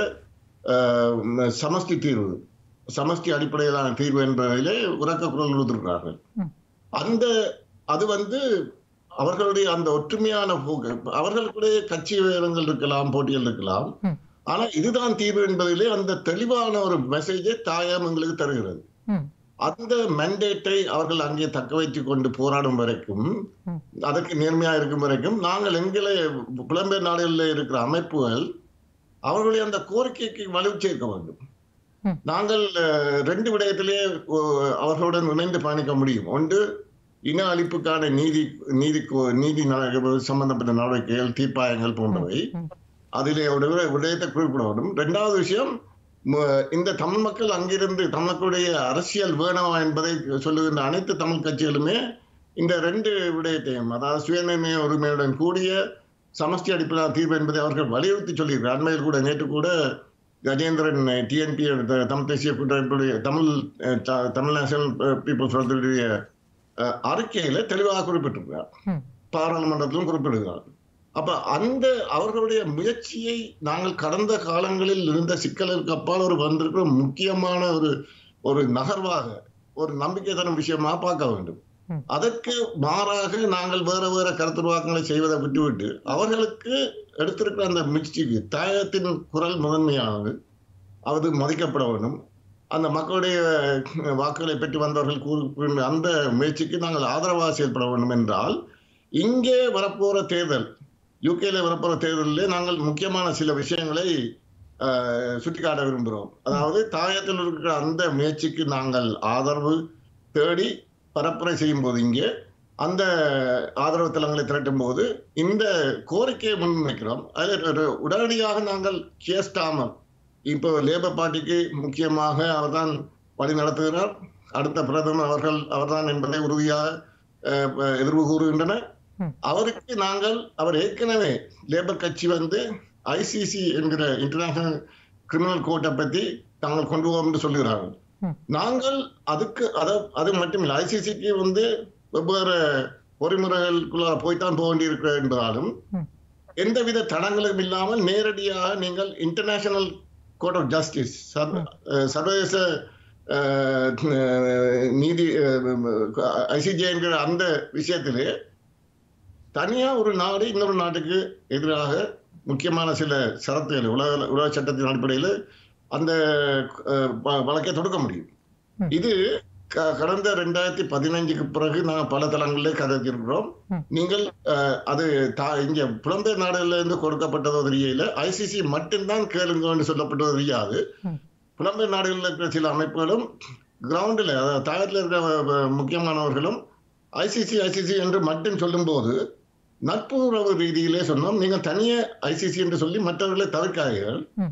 A: அஹ், சமஷ்டி தீர்வு சமஷ்டி அடிப்படையிலான தீர்வு என்பதிலே உறக்க குரல் கொடுத்திருக்கிறார்கள்
B: ம்.
A: அந்த அது வந்து அவர்களுடைய அந்த ஒற்றுமையான போக்கு அவர்களுக்குடைய கட்சி வேதங்கள் இருக்கலாம் போட்டிகள் இருக்கலாம்
B: ம்.
A: ஆனா இதுதான் தீர்வு என்பதிலே அந்த தெளிவான ஒரு மெசேஜை தாயம் எங்களுக்கு தருகிறது
B: ம்.
A: அந்த மெண்டேட்டை அவர்கள் அங்கே தக்க வைத்துக் கொண்டு போராடும் வரைக்கும்
B: ம்.
A: அதற்கு நேர்மையா இருக்கும் வரைக்கும் நாங்கள் எங்களை புலம்பெயர் நாடுகளில் இருக்கிற அமைப்புகள் அவர்களுடைய அந்த கோரிக்கைக்கு வலு சேர்க்க வேண்டும்
B: ம்.
A: நாங்கள் அஹ், ரெண்டு விடயத்திலே அஹ், அவர்களுடன் இணைந்து பயணிக்க முடியும் ஒன்று இன அழிப்புக்கான நீதி நீதி கோ- நீதி நட- சம்பந்தப்பட்ட நடவடிக்கைகள் தீர்ப்பாயங்கள் போன்றவை
B: ம்.
A: அதிலே ஒரு விட- விடயத்தை குறிப்பிட வேண்டும் ரெண்டாவது விஷயம் ம- இந்த தமிழ் மக்கள் அங்கிருந்து தமிழ் மக்களுடைய அரசியல் வேணாமா என்பதை சொல்லுகின்ற அனைத்து தமிழ் கட்சிகளுமே இந்த ரெண்டு விடயத்தையும் அதாவது சுயநிர்ணய உரிமையுடன் கூடிய சமஷ்டி அடிப்படையிலான தீர்வு என்பதை அவர்கள் வலியுறுத்தி சொல்லியிருக்கிறார் அண்மையில் கூட நேற்று கூட கஜேந்திரன் டிஎன்பி தமிழ் தேசிய கூட்டமைப்புடைய தமிழ் அஹ், த- தமிழ் நேஷனல் பீப்புள்ஸ் ஃப்ரண்ட்டுடைய அறிக்கையில தெளிவாக குறிப்பிட்டிருக்கிறார்
B: ம்.
A: பாராளுமன்றத்திலும் குறிப்பிடுகிறார் அப்ப அந்த அவர்களுடைய முயற்சியை நாங்கள் கடந்த காலங்களில் இருந்த சிக்கலுக்கு அப்பால் ஒரு வந்திருக்கிற முக்கியமான ஒரு ஒரு நகர்வாக ஒரு நம்பிக்கை தரும் விஷயமா பார்க்க வேண்டும்
B: ம்.
A: அதற்கு மாறாக நாங்கள் வேற வேற கருத்துருவாக்கங்களை செய்வதை விட்டுவிட்டு அவர்களுக்கு எடுத்திருக்கிற அந்த முயற்சிக்கு தாயத்தின் குரல் முதன்மையானது அது மதிக்கப்பட வேண்டும் அந்த மக்களுடைய வாக்குகளை பெற்று வந்தவர்கள் கூறுகின்ற அந்த முயற்சிக்கு நாங்கள் ஆதரவாக செயல்பட வேண்டும் என்றால் இங்கே வரப்போற தேர்தல் யூகேல வரப்போற தேர்தலில் நாங்கள் முக்கியமான சில விஷயங்களை ஆஹ், சுட்டிக்காட்ட விரும்புகிறோம் அதாவது தாயத்தில் இருக்கிற அந்த முயற்சிக்கு நாங்கள் ஆதரவு தேடி பரப்புரை செய்யும் போது இங்கே அந்த ஆதரவு தளங்களை திரட்டும் போது இந்த கோரிக்கையை முன்வைக்கிறோம் அதில் ஒரு உடனடியாக நாங்கள் கேஸ்டாமல் இப்போ லேபர் பார்ட்டிக்கு முக்கியமாக அவர்தான் வழி நடத்துகிறார் அடுத்த பிரதமர் அவர்கள் அவர்தான் என்பதை உறுதியாக அஹ், அஹ், எதிர்வு கூறுகின்றனர்
B: ம்.
A: அவருக்கு நாங்கள் அவர் ஏற்கனவே லேபர் கட்சி வந்து ஐசிசி என்கிற இன்டர்நேஷனல் கிரிமினல் கோர்ட்டை பற்றி தாங்கள் கொண்டு வரும் என்று சொல்லுகிறார்கள்
B: ம்.
A: நாங்கள் அதுக்கு அதை அது மட்டும் இல்லை ஐசிசிக்கு வந்து வெவ்வேறு பொறிமுறைகளுக்குள்ள போய்த்தான் போக வேண்டியிருக்கிற என்பதாலும்
B: ம்.
A: எந்தவித தடங்களும் இல்லாமல் நேரடியாக நீங்கள் இன்டர்நேஷனல் கோர்ட் ஆஃப் ஜஸ்டிஸ் சர்வதேச அஹ், அஹ், நீதி ஐசிஜே என்கிற அந்த விஷயத்திலே தனியா ஒரு நாடு இன்னொரு நாட்டுக்கு எதிராக முக்கியமான சில சரத்துகள் உலக உலக சட்டத்தின் அடிப்படையில் அந்த அஹ், வ- வழக்கை தொடுக்க முடியும்
B: ம்.
A: இது க- கடந்த ரெண்டாயிரத்தி பதினைஞ்சுக்கு பிறகு நாங்கள் பல தளங்களிலே கதைச்சிருக்கிறோம்
B: ம்.
A: நீங்கள் அஹ், அது தா- இங்க புலம்பெயர் நாடுகள்ல இருந்து கொடுக்கப்பட்டதோ தெரியல ஐசிசி மட்டும்தான் கேளுங்கன்னு சொல்லப்பட்டதோ தெரியாது
B: ம்.
A: புலம்பெயர் நாடுகளில் இருக்கிற சில அமைப்புகளும் கிரவுண்டில் அதாவது தாயத்தில் இருக்கிற அஹ், அஹ், முக்கியமானவர்களும் ஐசிசி ஐசிசி என்று மட்டும் சொல்லும்போது நட்பு உறவு ரீதியிலே சொன்னோம் நீங்க தனியே ஐசிசி என்று சொல்லி மற்றவர்களை தவிர்க்காதீர்கள்
B: ம்.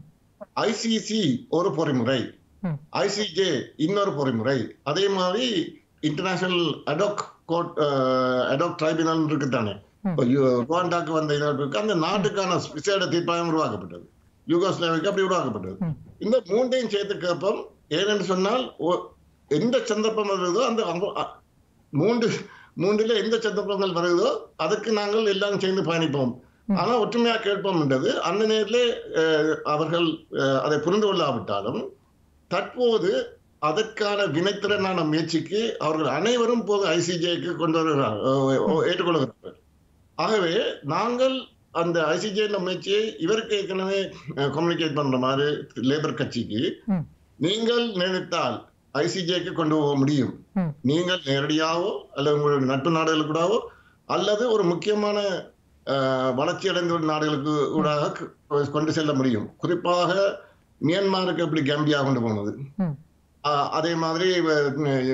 A: ஐசிசி ஒரு பொறிமுறை
B: ம்.
A: ஐசிஜே இன்னொரு பொறிமுறை அதே மாதிரி international ad hoc court ad hoc tribunal இருக்குதானே
B: ம்.
A: இப்போ யு- ருவாண்டாக்கு வந்த இதழ் இருக்கு அந்த நாட்டுக்கான விசேட தீர்ப்பாயம் உருவாக்கப்பட்டது யூகோஸ்லாவிக்கு அப்படி உருவாக்கப்பட்டது
B: ம்.
A: இந்த மூன்றையும் சேர்த்து கேட்போம் ஏனென்று சொன்னால் ஒ- எந்த சந்தர்ப்பம் வருதோ அந்த அங்க- அ- மூன்று மூன்றில எந்த சந்தர்ப்பங்கள் வருதோ அதுக்கு நாங்கள் எல்லாரும் சேர்ந்து பயணிப்போம்
B: ம்.
A: ஆனா ஒற்றுமையா கேட்போம் என்றது அந்த நேரத்திலே அஹ், அவர்கள் அஹ், அதை புரிந்து கொள்ளாவிட்டாலும் தற்போது அதற்கான வினைத்திறனான முயற்சிக்கு அவர்கள் அனைவரும் போது ஐசிஜேக்கு கொண்டு வருகிறார் அஹ், அஹ், ஏற்றுக்கொள்கிறார்கள் ஆகவே நாங்கள் அந்த ஐசிஜே முயற்சியை இவருக்கு ஏற்கனவே கம்யூனிகேட் பண்ற மாதிரி லேபர் கட்சிக்கு
B: ம்.
A: நீங்கள் நினைத்தால் ஐசிஜேக்கு கொண்டு போக முடியும்
B: ம்.
A: நீங்கள் நேரடியாகவோ அல்லது உங்களுடைய நட்பு நாடுகளுக்கு கூடவோ அல்லது ஒரு முக்கியமான அஹ், வளர்ச்சி அடைந்த ஒரு நாடுகளுக்கு ஊடாக கு- கொண்டு செல்ல முடியும் குறிப்பாக மியான்மாருக்கு எப்படி கேம்பியா கொண்டு போனது
B: ம்.
A: ஆஹ் அதே மாதிரி வ-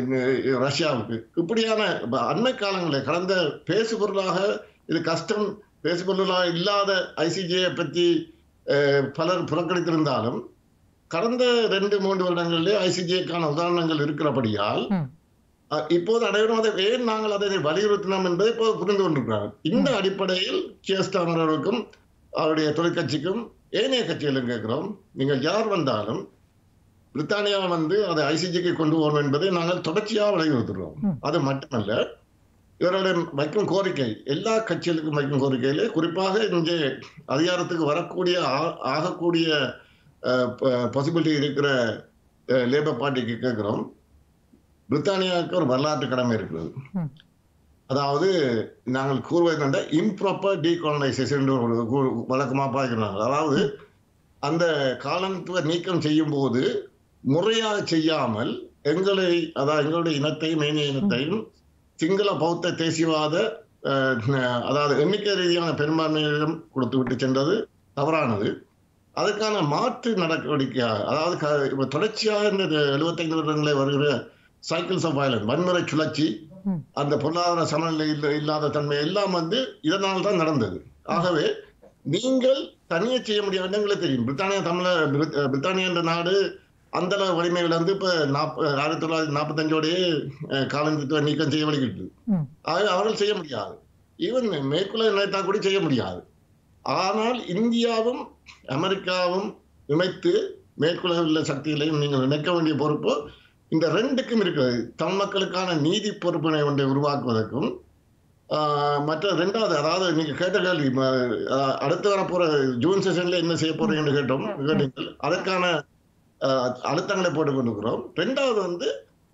A: ந- ரஷ்யாவுக்கு இப்படியான ப- அண்மை காலங்களில் கடந்த பேசு பொருளாக இது கஷ்டம் பேசு பொருளாக இல்லாத ஐசிஜியை பற்றி அஹ், பலர் புறக்கணித்திருந்தாலும் கடந்த ரெண்டு மூன்று வருடங்களிலே ஐசிஜிக்கான உதாரணங்கள் இருக்கிறபடியால்
B: ம்.
A: அஹ், இப்போது அனைவரும் அதை ஏன் நாங்கள் அதை வலியுறுத்தினோம் என்பதை இப்போது புரிந்து கொண்டிருக்கிறார்கள் இந்த அடிப்படையில் கியஸ்டாமர் அவர்களுக்கும் அவருடைய தொழிற்கட்சிக்கும் ஏனைய கட்சிகளும் கேட்கிறோம் நீங்கள் யார் வந்தாலும் பிரித்தானியா வந்து அதை ஐசிஜிக்கு கொண்டு போகணும் என்பதை நாங்கள் தொடர்ச்சியாக வலியுறுத்துகிறோம்
B: ம்.
A: அது மட்டுமல்ல இவருடைய வைக்கும் கோரிக்கை எல்லா கட்சிகளுக்கும் வைக்கும் கோரிக்கையிலே குறிப்பாக இங்கே அதிகாரத்துக்கு வரக்கூடிய ஆ- ஆகக்கூடிய பாசிபிலிட்டி இருக்கிற லேபர் பார்ட்டிக்கு கேட்கிறோம் பிரித்தானியாவுக்கு ஒரு வரலாற்று கடமை இருக்கிறது
B: ம்.
A: அதாவது நாங்கள் கூறுவது என்ற இம்ப்ராப்பர் டீகாலனைசேஷன் ஒரு கூ- வழக்கமா பார்க்கிறாங்க அதாவது அந்த காலனித்துவ நீக்கம் செய்யும் போது முறையாக செய்யாமல் எங்களை அதாவது எங்களுடைய இனத்தையும் மேனிய இனத்தையும் சிங்கள பௌத்த தேசியவாத அஹ், அதாவது எண்ணிக்கை ரீதியான பெரும்பான்மையிடம் கொடுத்து விட்டு சென்றது தவறானது அதுக்கான மாற்று நடவடிக்கையாக அதாவது க- இப்ப தொடர்ச்சியாக இந்த எழுபத்தைந்து வருடங்களே வருகிற சைக்கிள்ஸ் ஆஃப் வயலன்ஸ் வன்முறை சுழற்சி
B: ம்.
A: அந்த பொருளாதார சமநிலை இல்ல- இல்லாத தன்மை எல்லாம் வந்து இதனால் தான் நடந்தது ஆகவே நீங்கள் தனியே செய்ய முடியாத இடங்களே தெரியும் பிரித்தானியா தமிழ பிரித்- பிரித்தானியா என்ற நாடு அந்த அளவு வலிமைகள் வந்து இப்ப நாப்ப ஆயிரத்தி தொள்ளாயிரத்தி நாற்பத்தஞ்சோடையே காலனித்துவ நீக்கம் செய்ய வழிகிட்டு
B: ம்.
A: ஆகவே அவர்கள் செய்ய முடியாது ஈவன் மேற்குள்ள நினைத்தா கூட செய்ய முடியாது ஆனால் இந்தியாவும் அமெரிக்காவும் இணைத்து மேற்குள்ள உள்ள சக்திகளையும் நீங்கள் நினைக்க வேண்டிய பொறுப்பு இந்த ரெண்டுக்கும் இருக்கிறது தமிழ் மக்களுக்கான நீதி பொறுப்பினை ஒன்றை உருவாக்குவதற்கும் ஆஹ், மற்ற ரெண்டாவது அதாவது நீங்க கேட்ட கேள்வி ம, ஆஹ், அடுத்து வரப்போற ஜூன் செஷன்ல என்ன செய்ய போறீங்கன்னு கேட்டோம் கேட்டீங்கள் அதற்கான ஆஹ், அழுத்தங்களை போட்டுக் கொண்டிருக்கிறோம் ரெண்டாவது வந்து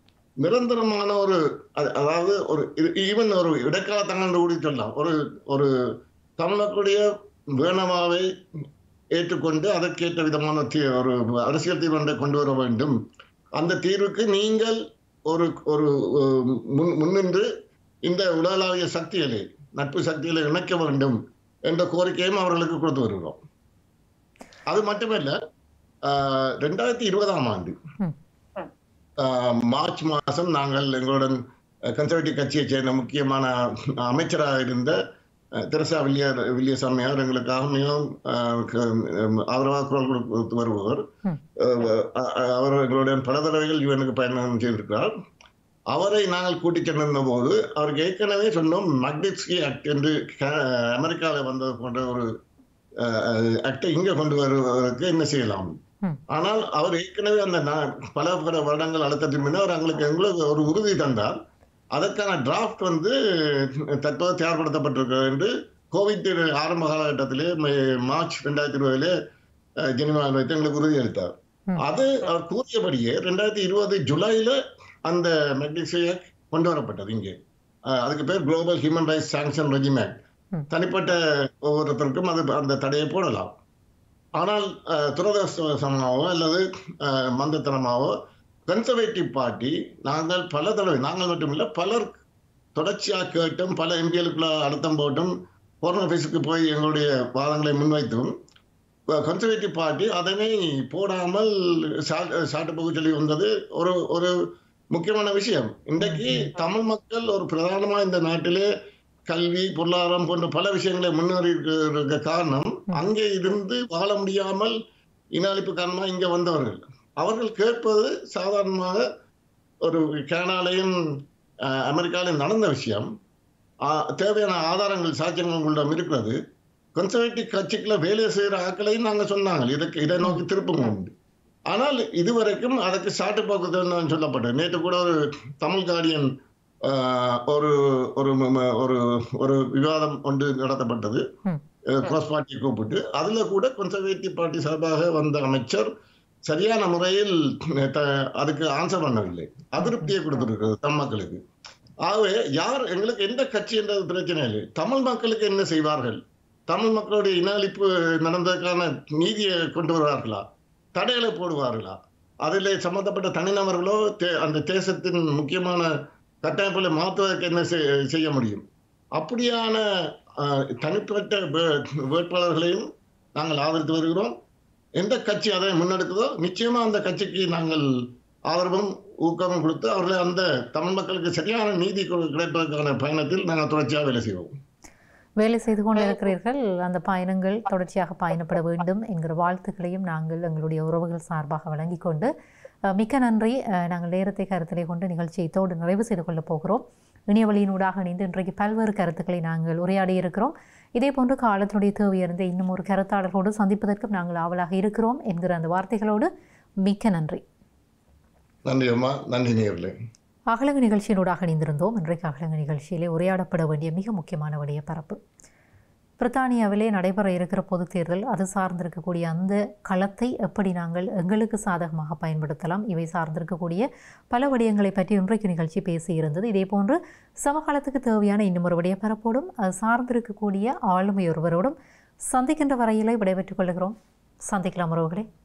A: நிரந்தரமான ஒரு அது- அதாவது ஒரு ஈவன் ஒரு இடைக்கால தங்கன்னு கூட சொல்லலாம் ஒரு ஒரு தமிழர்களுடைய வேணமாவை ஏற்றுக்கொண்டு அதற்கேற்ற விதமான தீ- ஒரு அரசியல் தீர்வு ஒன்றை கொண்டு வர வேண்டும் அந்த தீர்வுக்கு நீங்கள் ஒரு ஒரு அஹ், முன் முன்னின்று இந்த உலகளாவிய சக்திகளை நட்பு சக்திகளை இணைக்க வேண்டும் என்ற கோரிக்கையும் அவர்களுக்கு கொடுத்து வருகிறோம் அது மட்டுமல்ல ஆஹ், ரெண்டாயிரத்தி இருபதாம் ஆண்டு
B: ம்.
A: ஆஹ், மார்ச் மாதம் நாங்கள் எங்களுடன் கன்சர்வேட்டிவ் கட்சியைச் சேர்ந்த முக்கியமான அமைச்சராக இருந்த அஹ், தெரசா வில்லியர் வில்லியசாமியார் எங்களுக்காக மிகவும் ஆஹ், க- உம், ஆதரவாக குரல் கொடுத்து வருபவர்
B: ம்.
A: அஹ், அஹ், அவர் எங்களுடன் பல தடவைகள் யுவனுக்கு பயணம் செய்திருக்கிறார் அவரை நாங்கள் கூட்டிச் சென்றிருந்த போது அவருக்கு ஏற்கனவே சொன்னோம் மக்னிட்ஸ்கி ஆக்ட் என்று அமெரிக்காவில் வந்தது போன்ற ஒரு ஆக்டை இங்கே கொண்டு வருவதற்கு என்ன செய்யலாம்
B: ம்.
A: ஆனால் அவர் ஏற்கனவே அந்த நா- பல பல வருடங்கள் அழுத்தத்தின் பின்னர் அவர் எங்களுக்கு எங்களுக்கு ஒரு உறுதி தந்தார் அதற்கான டிராஃப்ட் வந்து தற்போது தயார்படுத்தப்பட்டிருக்கிறது என்று கோவிட் ஆரம்ப காலகட்டத்திலே மே- மார்ச் ரெண்டாயிரத்தி இருபதிலே ஜெனிவாவில் வைத்து எங்களுக்கு உறுதி அளித்தார்
B: ம்.
A: அது அவர் கூறியபடியே ரெண்டாயிரத்தி இருபது ஜூலைல அந்த மெக்னிசியா கொண்டு வரப்பட்டது இங்கே அஹ் அதுக்கு பேர் global human rights sanction regiment
B: ம்.
A: தனிப்பட்ட ஒவ்வொருத்தருக்கும் அது அந்த தடையை போடலாம் ஆனால் அஹ், துரதிர்ஷ்டவசமாவோ அல்லது அஹ், மந்தத்தனமாவோ கன்சர்வேட்டிவ் பார்ட்டி நாங்கள் பல தடவை நாங்கள் மட்டுமில்லை பலர் தொடர்ச்சியாக கேட்டும் பல எம்பிகளுக்குள்ள அழுத்தம் போட்டும் ஃபோரன் ஆஃபீஸுக்கு போய் எங்களுடைய வாதங்களை முன்வைத்தும் கன்சர்வேட்டிவ் பார்ட்டி அதனை போடாமல் சா- சாட்டுப்போக்கு சொல்லி வந்தது ஒரு ஒரு முக்கியமான விஷயம் இன்றைக்கு தமிழ் மக்கள் ஒரு பிரதானமா இந்த நாட்டிலே கல்வி பொருளாதாரம் போன்ற பல விஷயங்களை முன்னேறி இருக்க காரணம் அங்கே இருந்து வாழ முடியாமல் இன அழிப்பு காரணமா இங்க வந்தவர்கள் அவர்கள் கேட்பது சாதாரணமாக ஒரு கனடாலையும் அஹ், அமெரிக்காலையும் நடந்த விஷயம் ஆஹ், தேவையான ஆதாரங்கள் சாட்சியங்கள் உங்களிடம் இருக்கிறது கன்சர்வேட்டிவ் கட்சிக்குள்ள வேலை செய்யற ஆட்களையும் நாங்க சொன்னாங்க இதுக்கு இதை நோக்கி திருப்புங்க உண்டு ஆனால் இதுவரைக்கும் அதற்கு சாட்டு போக்குதான் சொல்லப்பட்டது நேற்று கூட ஒரு தமிழ் கார்டியன் ஆஹ், ஒரு ஒரு ம- ம- ஒரு ஒரு விவாதம் ஒன்று நடத்தப்பட்டது
B: ம்.
A: கிராஸ் பார்ட்டியை கூப்பிட்டு அதுல கூட கன்சர்வேட்டிவ் பார்ட்டி சார்பாக வந்த அமைச்சர் சரியான முறையில் த- அதுக்கு ஆன்சர் பண்ணவில்லை அதிருப்தியை கொடுத்திருக்கிறது தம் மக்களுக்கு ஆகவே யார் எங்களுக்கு எந்த கட்சி என்றது பிரச்சனை இல்லை தமிழ் மக்களுக்கு என்ன செய்வார்கள் தமிழ் மக்களுடைய இன அழிப்பு நடந்ததற்கான நீதியை கொண்டு வருவார்களா தடைகளை போடுவார்களா அதில் சம்பந்தப்பட்ட தனிநபர்களோ தே- அந்த தேசத்தின் முக்கியமான கட்டமைப்புகளை மாற்றுவதற்கு என்ன செய்- செய்ய முடியும் அப்படியான ஆஹ், தனிப்பட்ட வே- வேட்பாளர்களையும் நாங்கள் ஆதரித்து வருகிறோம் எந்த கட்சி அதை முன்னெடுக்குதோ நிச்சயமா அந்த கட்சிக்கு நாங்கள் ஆதரவும் ஊக்கமும் கொடுத்து அவர்களை அந்த தமிழ் மக்களுக்கு சரியான நீதி கொ- கிடைப்பதற்கான பயணத்தில் நாங்கள் தொடர்ச்சியாக வேலை செய்வோம்
B: வேலை செய்து கொண்டு இருக்கிறீர்கள் அந்த பயணங்கள் தொடர்ச்சியாக பயணப்பட வேண்டும் என்கிற வாழ்த்துக்களையும் நாங்கள் எங்களுடைய உறவுகள் சார்பாக வழங்கிக் கொண்டு அஹ், மிக்க நன்றி அஹ், நாங்கள் நேரத்தை கருத்திலே கொண்டு நிகழ்ச்சியை இதோடு நிறைவு செய்து கொள்ளப் போகிறோம் இணைய வழியினூடாக இணைந்து இன்றைக்கு பல்வேறு கருத்துக்களை நாங்கள் உரையாடி இருக்கிறோம் இதே போன்று காலத்தினுடைய தேவையறிந்த இன்னும் ஒரு கருத்தாளர்களோடு சந்திப்பதற்கும் நாங்கள் ஆவலாக இருக்கிறோம் என்கிற அந்த வார்த்தைகளோடு மிக்க நன்றி
A: நன்றி அம்மா நன்றி நேர்களே
B: அகலங்கு நிகழ்ச்சியினூடாக இணைந்திருந்தோம் இன்றைக்கு அகலங்கு நிகழ்ச்சியிலே உரையாடப்பட வேண்டிய மிக முக்கியமான விடய பரப்பு பிரித்தானியாவிலே நடைபெற இருக்கிற பொதுத் தேர்தல் அது சார்ந்திருக்கக்கூடிய அந்த களத்தை எப்படி நாங்கள் எங்களுக்கு சாதகமாக பயன்படுத்தலாம் இவை சார்ந்திருக்கக்கூடிய பல விடயங்களை பற்றி இன்றைக்கு நிகழ்ச்சி பேசியிருந்தது இதேபோன்று சமகாலத்துக்கு தேவையான இன்னும் ஒரு விடய பரப்போடும் அது சார்ந்திருக்கக்கூடிய ஆளுமை ஒருவரோடும் சந்திக்கின்ற வரையிலே விடைபெற்றுக் கொள்கிறோம் சந்திக்கலாம் உறவுகளே